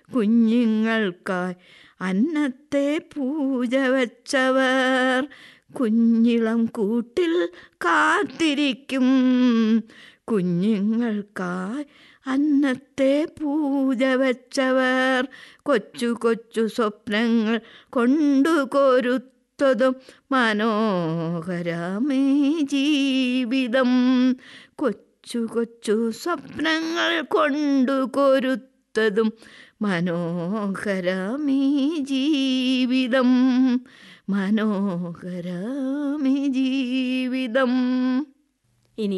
കുഞ്ഞുങ്ങൾക്കായി അന്നത്തെ പൂജ വച്ചവർ കുഞ്ഞിളം കൂട്ടിൽ കാത്തിരിക്കും കുഞ്ഞുങ്ങൾക്കായി അന്നത്തെ പൂജ വച്ചവർ കൊച്ചു കൊച്ചു സ്വപ്നങ്ങൾ കൊണ്ടു കൊരുത്തതും മനോഹരമേ ജീവിതം കൊച്ചു കൊച്ചു സ്വപ്നങ്ങൾ കൊണ്ടു കൊരുത്തതും മനോഹരമേ ജീവിതം മനോഹരമേ ജീവിതം